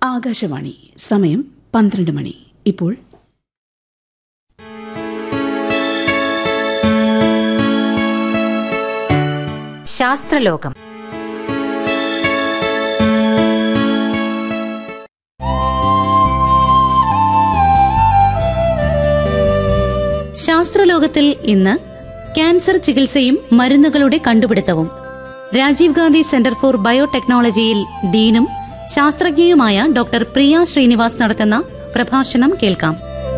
ആകാശവാണി സമയം പന്ത്രണ്ട് മണി ഇപ്പോൾ ശാസ്ത്രലോകം ശാസ്ത്രലോകത്തിൽ ഇന്ന് ക്യാൻസർ ചികിത്സയും മരുന്നുകളുടെ കണ്ടുപിടുത്തവും രാജീവ് ഗാന്ധി സെന്റർ ഫോർ ബയോടെക്നോളജിയിൽ ഡീനും ശാസ്ത്രജ്ഞയുമായ ഡോക്ടർ പ്രിയ ശ്രീനിവാസ് നടത്തുന്ന പ്രഭാഷണം കേൾക്കാം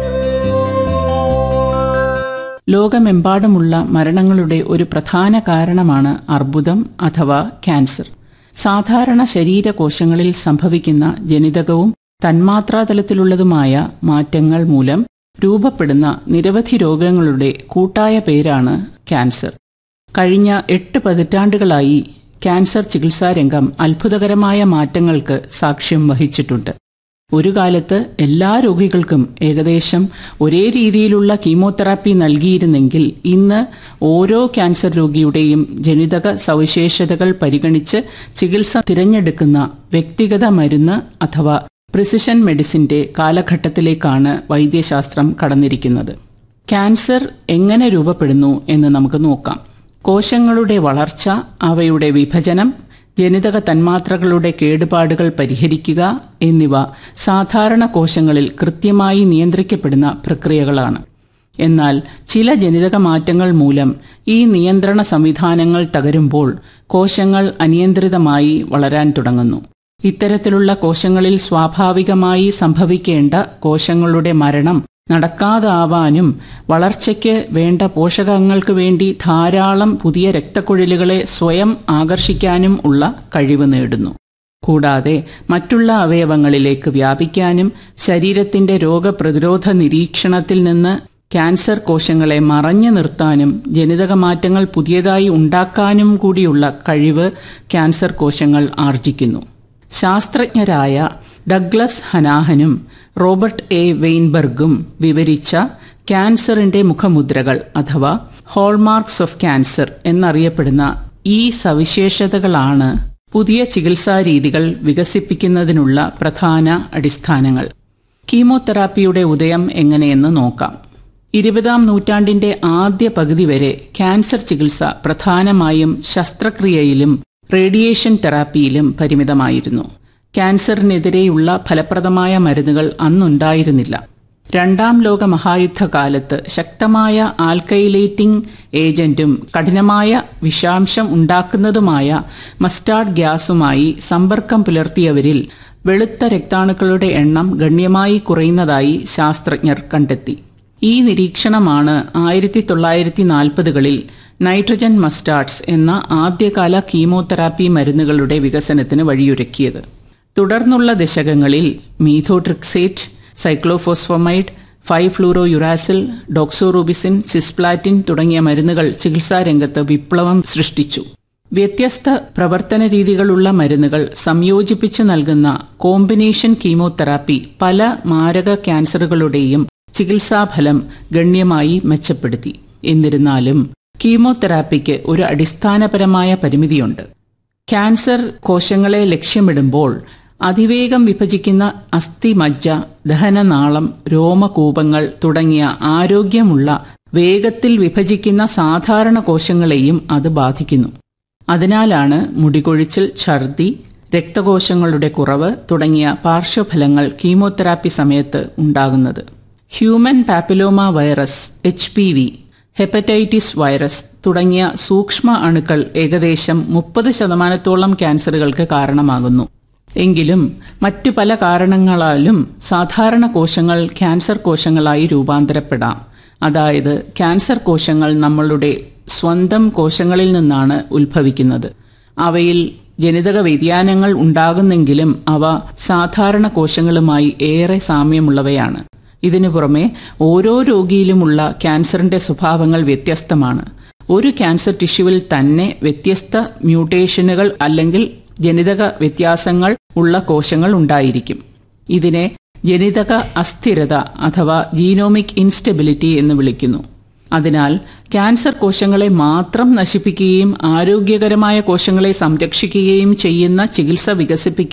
ലോകമെമ്പാടുമുള്ള മരണങ്ങളുടെ ഒരു പ്രധാന കാരണമാണ് അർബുദം അഥവാ ക്യാൻസർ സാധാരണ ശരീരകോശങ്ങളിൽ സംഭവിക്കുന്ന ജനിതകവും തന്മാത്രാതലത്തിലുള്ളതുമായ മാറ്റങ്ങൾ മൂലം രൂപപ്പെടുന്ന നിരവധി രോഗങ്ങളുടെ കൂട്ടായ പേരാണ് ക്യാൻസർ കഴിഞ്ഞ എട്ട് പതിറ്റാണ്ടുകളായി ക്യാൻസർ ചികിത്സാരംഗം അത്ഭുതകരമായ മാറ്റങ്ങൾക്ക് സാക്ഷ്യം വഹിച്ചിട്ടുണ്ട് ഒരു കാലത്ത് എല്ലാ രോഗികൾക്കും ഏകദേശം ഒരേ രീതിയിലുള്ള കീമോതെറാപ്പി നൽകിയിരുന്നെങ്കിൽ ഇന്ന് ഓരോ ക്യാൻസർ രോഗിയുടെയും ജനിതക സവിശേഷതകൾ പരിഗണിച്ച് ചികിത്സ തിരഞ്ഞെടുക്കുന്ന വ്യക്തിഗത മരുന്ന് അഥവാ പ്രിസിഷൻ മെഡിസിന്റെ കാലഘട്ടത്തിലേക്കാണ് വൈദ്യശാസ്ത്രം കടന്നിരിക്കുന്നത് ക്യാൻസർ എങ്ങനെ രൂപപ്പെടുന്നു എന്ന് നമുക്ക് നോക്കാം കോശങ്ങളുടെ വളർച്ച അവയുടെ വിഭജനം ജനിതക തന്മാത്രകളുടെ കേടുപാടുകൾ പരിഹരിക്കുക എന്നിവ സാധാരണ കോശങ്ങളിൽ കൃത്യമായി നിയന്ത്രിക്കപ്പെടുന്ന പ്രക്രിയകളാണ് എന്നാൽ ചില ജനിതക മാറ്റങ്ങൾ മൂലം ഈ നിയന്ത്രണ സംവിധാനങ്ങൾ തകരുമ്പോൾ കോശങ്ങൾ അനിയന്ത്രിതമായി വളരാൻ തുടങ്ങുന്നു ഇത്തരത്തിലുള്ള കോശങ്ങളിൽ സ്വാഭാവികമായി സംഭവിക്കേണ്ട കോശങ്ങളുടെ മരണം നടക്കാതാവാനും വളർച്ചയ്ക്ക് വേണ്ട പോഷകങ്ങൾക്ക് വേണ്ടി ധാരാളം പുതിയ രക്തക്കുഴലുകളെ സ്വയം ആകർഷിക്കാനും ഉള്ള കഴിവ് നേടുന്നു കൂടാതെ മറ്റുള്ള അവയവങ്ങളിലേക്ക് വ്യാപിക്കാനും ശരീരത്തിന്റെ രോഗപ്രതിരോധ നിരീക്ഷണത്തിൽ നിന്ന് ക്യാൻസർ കോശങ്ങളെ മറഞ്ഞു നിർത്താനും ജനിതക മാറ്റങ്ങൾ പുതിയതായി ഉണ്ടാക്കാനും കൂടിയുള്ള കഴിവ് ക്യാൻസർ കോശങ്ങൾ ആർജിക്കുന്നു ശാസ്ത്രജ്ഞരായ ഡഗ്ലസ് ഹനാഹനും റോബർട്ട് എ വെയിൻബർഗും വിവരിച്ച ക്യാൻസറിന്റെ മുഖമുദ്രകൾ അഥവാ ഹോൾമാർക്സ് ഓഫ് ക്യാൻസർ എന്നറിയപ്പെടുന്ന ഈ സവിശേഷതകളാണ് പുതിയ ചികിത്സാ രീതികൾ വികസിപ്പിക്കുന്നതിനുള്ള പ്രധാന അടിസ്ഥാനങ്ങൾ കീമോതെറാപ്പിയുടെ ഉദയം എങ്ങനെയെന്ന് നോക്കാം ഇരുപതാം നൂറ്റാണ്ടിന്റെ ആദ്യ പകുതി വരെ ക്യാൻസർ ചികിത്സ പ്രധാനമായും ശസ്ത്രക്രിയയിലും റേഡിയേഷൻ തെറാപ്പിയിലും പരിമിതമായിരുന്നു ക്യാൻസറിനെതിരെയുള്ള ഫലപ്രദമായ മരുന്നുകൾ അന്നുണ്ടായിരുന്നില്ല രണ്ടാം ലോക മഹായുദ്ധകാലത്ത് ശക്തമായ ആൽക്കൈലേറ്റിംഗ് ഏജന്റും കഠിനമായ വിഷാംശം ഉണ്ടാക്കുന്നതുമായ മസ്റ്റാർഡ് ഗ്യാസുമായി സമ്പർക്കം പുലർത്തിയവരിൽ വെളുത്ത രക്താണുക്കളുടെ എണ്ണം ഗണ്യമായി കുറയുന്നതായി ശാസ്ത്രജ്ഞർ കണ്ടെത്തി ഈ നിരീക്ഷണമാണ് ആയിരത്തി തൊള്ളായിരത്തി നാൽപ്പതുകളിൽ നൈട്രജൻ മസ്റ്റാർഡ്സ് എന്ന ആദ്യകാല കീമോതെറാപ്പി മരുന്നുകളുടെ വികസനത്തിന് വഴിയൊരുക്കിയത് തുടർന്നുള്ള ദശകങ്ങളിൽ methotrexate cyclophosphamide five fluorouracil doxorubicin cisplatin തുടങ്ങിയ മരുന്നുകൾ ചികിത്സാരംഗത്ത് വിപ്ലവം സൃഷ്ടിച്ചു വ്യത്യസ്ത പ്രവർത്തന രീതികളുള്ള മരുന്നുകൾ സംയോജിപ്പിച്ച് നൽകുന്ന കോമ്പിനേഷൻ കീമോതെറാപ്പി പല മാരക ക്യാൻസറുകളുടെയും ചികിത്സാഫലം ഗണ്യമായി മെച്ചപ്പെടുത്തി എന്നിരുന്നാലും കീമോതെറാപ്പിക്ക് ഒരു അടിസ്ഥാനപരമായ പരിമിതിയുണ്ട് ക്യാൻസർ കോശങ്ങളെ ലക്ഷ്യമിടുമ്പോൾ അതിവേഗം വിഭജിക്കുന്ന അസ്ഥിമജ്ജ ദഹനനാളം രോമകൂപങ്ങൾ തുടങ്ങിയ ആരോഗ്യമുള്ള വേഗത്തിൽ വിഭജിക്കുന്ന സാധാരണ കോശങ്ങളെയും അത് ബാധിക്കുന്നു അതിനാലാണ് മുടികൊഴിച്ചിൽ ഛർദി രക്തകോശങ്ങളുടെ കുറവ് തുടങ്ങിയ പാർശ്വഫലങ്ങൾ കീമോതെറാപ്പി സമയത്ത് ഉണ്ടാകുന്നത് human papilloma virus H P V hepatitis virus തുടങ്ങിയ സൂക്ഷ്മ അണുക്കൾ ഏകദേശം മുപ്പത് ശതമാനത്തോളം ക്യാൻസറുകൾക്ക് കാരണമാകുന്നു എങ്കിലും മറ്റു പല കാരണങ്ങളാലും സാധാരണ കോശങ്ങൾ ക്യാൻസർ കോശങ്ങളായി രൂപാന്തരപ്പെടാം അതായത് ക്യാൻസർ കോശങ്ങൾ നമ്മളുടെ സ്വന്തം കോശങ്ങളിൽ നിന്നാണ് ഉത്ഭവിക്കുന്നത് അവയിൽ ജനിതക വ്യതിയാനങ്ങൾ ഉണ്ടാകുന്നെങ്കിലും അവ സാധാരണ കോശങ്ങളുമായി ഏറെ സാമ്യമുള്ളവയാണ് ഇതിനു പുറമെ ഓരോ രോഗിയിലുമുള്ള ക്യാൻസറിന്റെ സ്വഭാവങ്ങൾ വ്യത്യസ്തമാണ് ഒരു ക്യാൻസർ ടിഷ്യൂവിൽ തന്നെ വ്യത്യസ്ത മ്യൂട്ടേഷനുകൾ അല്ലെങ്കിൽ ജനിതക വ്യത്യാസങ്ങൾ ഉള്ള കോശങ്ങൾ ഉണ്ടായിരിക്കും ഇതിനെ ജനിതക അസ്ഥിരത അഥവാ ജീനോമിക് ഇൻസ്റ്റെബിലിറ്റി എന്ന് വിളിക്കുന്നു അതിനാൽ ക്യാൻസർ കോശങ്ങളെ മാത്രം നശിപ്പിക്കുകയും ആരോഗ്യകരമായ കോശങ്ങളെ സംരക്ഷിക്കുകയും ചെയ്യുന്ന ചികിത്സ വികസിപ്പിക്കുക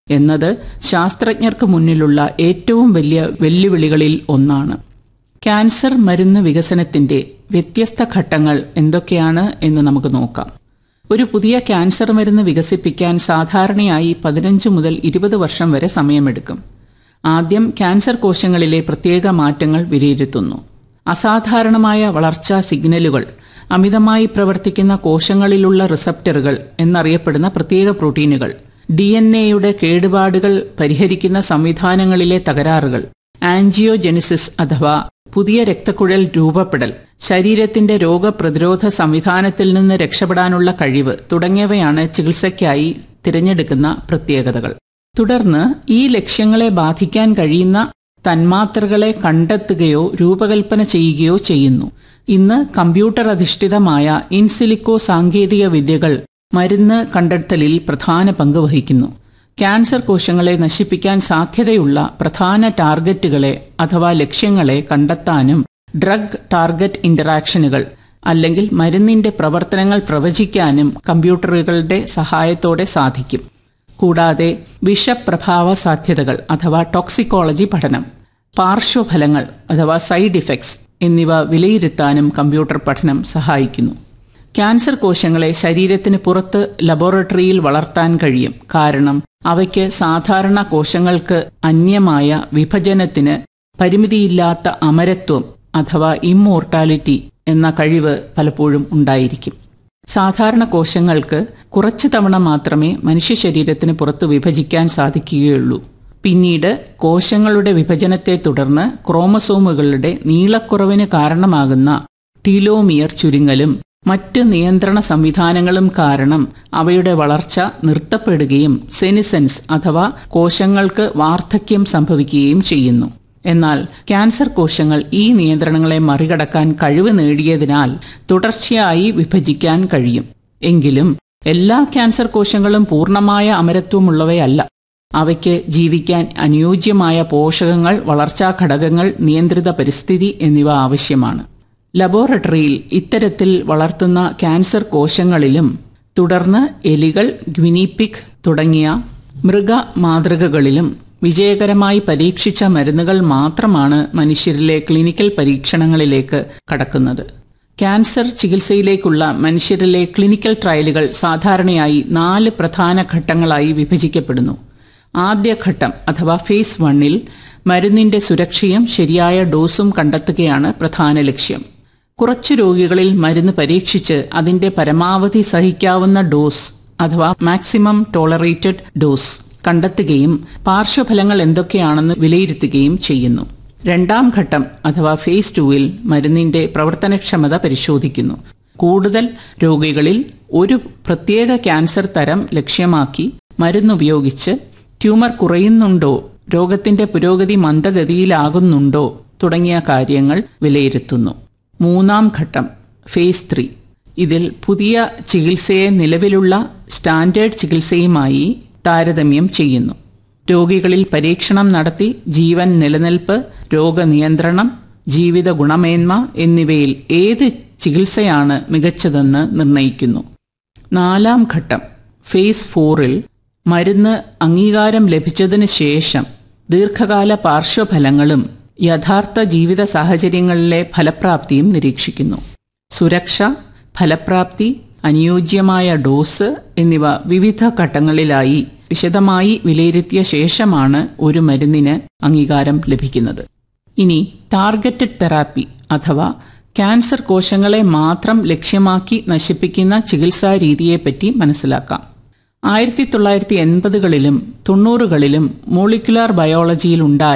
എന്നത് ശാസ്ത്രജ്ഞർക്ക് മുന്നിലുള്ള ഏറ്റവും വലിയ വെല്ലുവിളികളിൽ ഒന്നാണ് ക്യാൻസർ മരുന്ന് വികസനത്തിന്റെ വ്യത്യസ്ത ഘട്ടങ്ങൾ എന്തൊക്കെയാണ് എന്ന് നമുക്ക് നോക്കാം ഒരു പുതിയ ക്യാൻസർ മരുന്ന് വികസിപ്പിക്കാൻ സാധാരണയായി പതിനഞ്ച് മുതൽ ഇരുപത് വർഷം വരെ സമയമെടുക്കും ആദ്യം ക്യാൻസർ കോശങ്ങളിലെ പ്രത്യേക മാറ്റങ്ങൾ വിലയിരുത്തുന്നു അസാധാരണമായ വളർച്ചാ സിഗ്നലുകൾ അമിതമായി പ്രവർത്തിക്കുന്ന കോശങ്ങളിലുള്ള റിസപ്റ്ററുകൾ എന്നറിയപ്പെടുന്ന പ്രത്യേക പ്രോട്ടീനുകൾ ഡി എൻ എയുടെ കേടുപാടുകൾ പരിഹരിക്കുന്ന സംവിധാനങ്ങളിലെ തകരാറുകൾ ആൻജിയോജെനിസിസ് അഥവാ പുതിയ രക്തക്കുഴൽ രൂപപ്പെടൽ ശരീരത്തിന്റെ രോഗപ്രതിരോധ സംവിധാനത്തിൽ നിന്ന് രക്ഷപ്പെടാനുള്ള കഴിവ് തുടങ്ങിയവയാണ് ചികിത്സയ്ക്കായി തിരഞ്ഞെടുക്കുന്ന പ്രത്യേകതകൾ തുടർന്ന് ഈ ലക്ഷ്യങ്ങളെ ബാധിക്കാൻ കഴിയുന്ന തന്മാത്രകളെ കണ്ടെത്തുകയോ രൂപകൽപ്പന ചെയ്യുകയോ ചെയ്യുന്നു ഇന്ന് കമ്പ്യൂട്ടർ അധിഷ്ഠിതമായ ഇൻസിലിക്കോ സാങ്കേതിക വിദ്യകൾ മരുന്ന് കണ്ടെത്തലിൽ പ്രധാന പങ്ക് വഹിക്കുന്നു ക്യാൻസർ കോശങ്ങളെ നശിപ്പിക്കാൻ സാധ്യതയുള്ള പ്രധാന ടാർഗറ്റുകളെ അഥവാ ലക്ഷ്യങ്ങളെ കണ്ടെത്താനും ഡ്രഗ് ടാർഗറ്റ് ഇന്ററാക്ഷനുകൾ അല്ലെങ്കിൽ മരുന്നിന്റെ പ്രവർത്തനങ്ങൾ പ്രവചിക്കാനും കമ്പ്യൂട്ടറുകളുടെ സഹായത്തോടെ സാധിക്കും കൂടാതെ വിഷപ്രഭാവ സാധ്യതകൾ അഥവാ ടോക്സിക്കോളജി പഠനം പാർശ്വഫലങ്ങൾ അഥവാ സൈഡ് ഇഫക്ട്സ് എന്നിവ വിലയിരുത്താനും കമ്പ്യൂട്ടർ പഠനം സഹായിക്കുന്നു ക്യാൻസർ കോശങ്ങളെ ശരീരത്തിന് പുറത്ത് ലബോറട്ടറിയിൽ വളർത്താൻ കഴിയും കാരണം അവയ്ക്ക് സാധാരണ കോശങ്ങൾക്ക് അന്യമായ വിഭജനത്തിന് പരിമിതിയില്ലാത്ത അമരത്വം അഥവാ ഇമ്മോർട്ടാലിറ്റി എന്ന കഴിവ് പലപ്പോഴും ഉണ്ടായിരിക്കും സാധാരണ കോശങ്ങൾക്ക് കുറച്ചു തവണ മാത്രമേ മനുഷ്യ ശരീരത്തിന് പുറത്ത് വിഭജിക്കാൻ സാധിക്കുകയുള്ളൂ പിന്നീട് കോശങ്ങളുടെ വിഭജനത്തെ തുടർന്ന് ക്രോമസോമുകളുടെ നീളക്കുറവിന് കാരണമാകുന്ന ടീലോമിയർ ചുരുങ്ങലും മറ്റ് നിയന്ത്രണ സംവിധാനങ്ങളും കാരണം അവയുടെ വളർച്ച നിർത്തപ്പെടുകയും സെനിസെൻസ് അഥവാ കോശങ്ങൾക്ക് വാർദ്ധക്യം സംഭവിക്കുകയും ചെയ്യുന്നു എന്നാൽ ക്യാൻസർ കോശങ്ങൾ ഈ നിയന്ത്രണങ്ങളെ മറികടക്കാൻ കഴിവ് നേടിയതിനാൽ തുടർച്ചയായി വിഭജിക്കാൻ കഴിയും എങ്കിലും എല്ലാ ക്യാൻസർ കോശങ്ങളും പൂർണ്ണമായ അമരത്വമുള്ളവയല്ല അവയ്ക്ക് ജീവിക്കാൻ അനുയോജ്യമായ പോഷകങ്ങൾ വളർച്ചാ ഘടകങ്ങൾ നിയന്ത്രിത പരിസ്ഥിതി എന്നിവ ആവശ്യമാണ് ലബോറട്ടറിയിൽ ഇത്തരത്തിൽ വളർത്തുന്ന ക്യാൻസർ കോശങ്ങളിലും തുടർന്ന് എലികൾ ഗ്വിനിപിക് തുടങ്ങിയ മൃഗ മാതൃകകളിലും വിജയകരമായി പരീക്ഷിച്ച മരുന്നുകൾ മാത്രമാണ് മനുഷ്യരിലെ ക്ലിനിക്കൽ പരീക്ഷണങ്ങളിലേക്ക് കടക്കുന്നത് ക്യാൻസർ ചികിത്സയിലേക്കുള്ള മനുഷ്യരിലെ ക്ലിനിക്കൽ ട്രയലുകൾ സാധാരണയായി നാല് പ്രധാന ഘട്ടങ്ങളായി വിഭജിക്കപ്പെടുന്നു ആദ്യഘട്ടം അഥവാ ഫേസ് വണ്ണിൽ മരുന്നിന്റെ സുരക്ഷയും ശരിയായ ഡോസും കണ്ടെത്തുകയാണ് പ്രധാന ലക്ഷ്യം കുറച്ചു രോഗികളിൽ മരുന്ന് പരീക്ഷിച്ച് അതിന്റെ പരമാവധി സഹിക്കാവുന്ന ഡോസ് അഥവാ മാക്സിമം ടോളറേറ്റഡ് ഡോസ് കണ്ടെത്തുകയും പാർശ്വഫലങ്ങൾ എന്തൊക്കെയാണെന്ന് വിലയിരുത്തുകയും ചെയ്യുന്നു രണ്ടാം ഘട്ടം അഥവാ ഫേസ് ടുവിൽ മരുന്നിന്റെ പ്രവർത്തനക്ഷമത പരിശോധിക്കുന്നു കൂടുതൽ രോഗികളിൽ ഒരു പ്രത്യേക ക്യാൻസർ തരം ലക്ഷ്യമാക്കി മരുന്നുപയോഗിച്ച് ട്യൂമർ കുറയുന്നുണ്ടോ രോഗത്തിന്റെ പുരോഗതി മന്ദഗതിയിലാകുന്നുണ്ടോ തുടങ്ങിയ കാര്യങ്ങൾ വിലയിരുത്തുന്നു മൂന്നാം ഘട്ടം ഫേസ് ത്രീ ഇതിൽ പുതിയ ചികിത്സയെ നിലവിലുള്ള സ്റ്റാൻഡേർഡ് ചികിത്സയുമായി താരതമ്യം ചെയ്യുന്നു രോഗികളിൽ പരീക്ഷണം നടത്തി ജീവൻ നിലനിൽപ്പ് രോഗനിയന്ത്രണം ജീവിത ഗുണമേന്മ എന്നിവയിൽ ഏത് ചികിത്സയാണ് മികച്ചതെന്ന് നിർണയിക്കുന്നു നാലാം ഘട്ടം ഫേസ് ഫോറിൽ മരുന്ന് അംഗീകാരം ലഭിച്ചതിന് ശേഷം ദീർഘകാല പാർശ്വഫലങ്ങളും യഥാർത്ഥ ജീവിത സാഹചര്യങ്ങളിലെ ഫലപ്രാപ്തിയും നിരീക്ഷിക്കുന്നു സുരക്ഷ ഫലപ്രാപ്തി അനുയോജ്യമായ ഡോസ് എന്നിവ വിവിധ ഘട്ടങ്ങളിലായി വിശദമായി വിലയിരുത്തിയ ശേഷമാണ് ഒരു മരുന്നിന് അംഗീകാരം ലഭിക്കുന്നത് ഇനി ടാർഗറ്റഡ് തെറാപ്പി അഥവാ ക്യാൻസർ കോശങ്ങളെ മാത്രം ലക്ഷ്യമാക്കി നശിപ്പിക്കുന്ന ചികിത്സാ രീതിയെപ്പറ്റി മനസ്സിലാക്കാം ആയിരത്തി തൊള്ളായിരത്തി എൺപതുകളിലും തൊണ്ണൂറുകളിലും മോളിക്കുലാർ ബയോളജിയിൽ ഉണ്ടായ